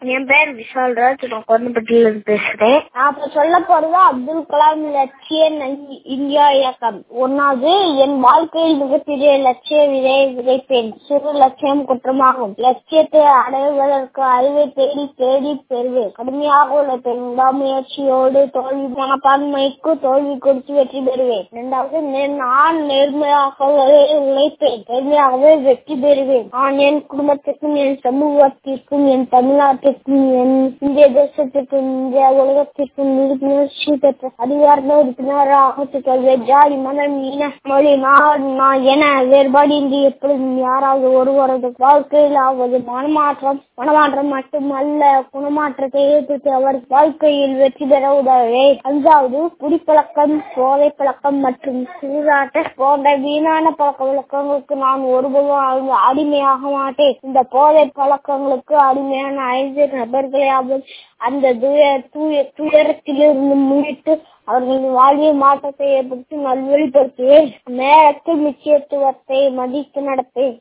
என் பேர் விஷால்ராஜ் நான் கொன்னப்பட்டியில இருந்து பேசுறேன் நான் இப்ப சொல்ல போறது அப்துல் கலாம் லட்சிய ந- இந்தியா இயக்கம் ஒன்னாவது என் வாழ்க்கையில் மிகப்பெரிய லட்சிய விதை விதைப்பேன் சிறு லட்சியம் குற்றமாகும் லட்சியத்தை அடைவதற்கு அறிவை தேடி தேடி பெறுவேன் கடுமையாக உழைப்பேன் விடாமுயற்சியோடு தோல்வி மனப்பான்மைக்கு தோல்வி கொடுத்து வெற்றி பெறுவேன் இரண்டாவது நே- நான் நேர்மையாகவே உழைப்பேன் நேர்மையாகவே வெற்றி பெறுவேன் நான் என் குடும்பத்திற்கும் என் சமூகத்திற்கும் என் தமிழ்நாட்டிற்கும் என் இந்திய தேசத்திற்கும் இந்திய உலகத்திற்கும் முயற்சி பெற்ற அதிகாரத்த உறுப்பினராக திகழ்வேன் ஜாதி மதம் இன மொழி நாடு நான் என வேறுபாடின்றி எப்பொழுதும் யாராவது ஒருவரது வாழ்க்கையில் ஆவது மனமாற்றம் மனமாற்றம் மட்டுமல்ல குணமாற்றத்தை ஏற்படுத்தி அவர் வாழ்க்கையில் வெற்றி பெற உதவே அஞ்சாவது குடிப்பழக்கம் போதை பழக்கம் மற்றும் சூதாட்ட போன்ற வீணான பழக்க வழக்கங்களுக்கு நான் ஒருபோதும் அடி- அடிமையாக மாட்டேன் இந்த போதை பழக்கங்களுக்கு அடிமையான ஐந்து நபர்களையாவது அந்த துய தூய துயரத்திலிருந்து மீட்டு அவர்களின் வாழ்வில் மாற்றத்தை ஏற்படுத்தி நல்வழிப்படுத்துவேன் நேரத்தில் நிச்சயத்துவத்தை மதித்து நடப்பேன்